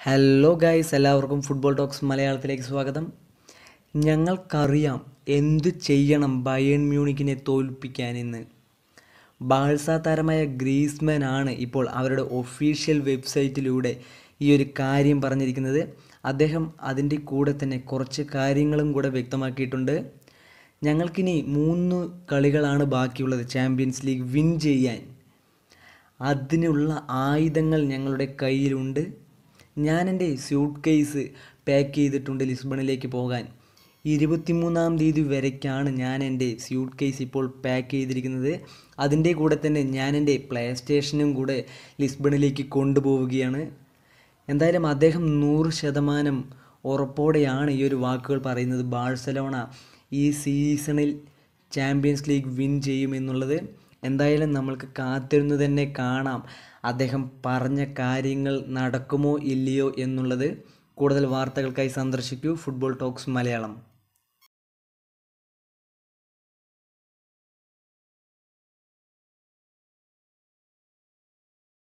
hello guys എല്ലാവർക്കും football talks മലയാളത്തിലേക്ക് സ്വാഗതം ഞങ്ങൾക്കറിയാം എന്തു ചെയ്യണം ബയേൺ മ്യൂണിക്കിനെ തോൽപ്പിക്കാനെന്ന് ബാഴ്സ താരമായ ഗ്രീസ്മാൻ ആണ് ഇപ്പോൾ അവരുടെ ഒഫീഷ്യൽ വെബ്സൈറ്റിലൂടെ ഈ ഒരു കാര്യം പറഞ്ഞിരിക്കുന്നത് അദ്ദേഹം അതിൻ്റെ കൂടെ തന്നെ കുറച്ച് കാര്യങ്ങളും കൂടെ വ്യക്തമാക്കിയിട്ടുണ്ട് ഞങ്ങൾക്കിനി മൂന്ന് കളികളാണ് ബാക്കിയുള്ളത് ചാമ്പ്യൻസ് ലീഗ് വിൻ ചെയ്യാൻ അതിനുള്ള ആയുധങ്ങൾ ഞങ്ങളുടെ കയ്യിലുണ്ട് ഞാൻ എൻ്റെ സ്യൂട്ട് കേസ് പാക്ക് ചെയ്തിട്ടുണ്ട് ലിസ്ബണിലേക്ക് പോകാൻ ഇരുപത്തിമൂന്നാം തീയതി വരയ്ക്കാണ് ഞാൻ എൻ്റെ സ്യൂട്ട് കേസ് ഇപ്പോൾ പാക്ക് ചെയ്തിരിക്കുന്നത് അതിൻ്റെ കൂടെ തന്നെ ഞാൻ എൻ്റെ പ്ലേ സ്റ്റേഷനും കൂടെ ലിസ്ബണിലേക്ക് കൊണ്ടുപോവുകയാണ് എന്തായാലും അദ്ദേഹം നൂറ് ശതമാനം ഉറപ്പോടെയാണ് ഈ ഒരു വാക്കുകൾ പറയുന്നത് ബാഴ്സലോണ ഈ സീസണിൽ ചാമ്പ്യൻസ് ലീഗ് വിൻ ചെയ്യുമെന്നുള്ളത് എന്തായാലും നമ്മൾക്ക് കാത്തിരുന്ന് തന്നെ കാണാം അദ്ദേഹം പറഞ്ഞ കാര്യങ്ങൾ നടക്കുമോ ഇല്ലയോ എന്നുള്ളത് കൂടുതൽ വാർത്തകൾക്കായി സന്ദർശിക്കൂ ഫുട്ബോൾ ടോക്സ് മലയാളം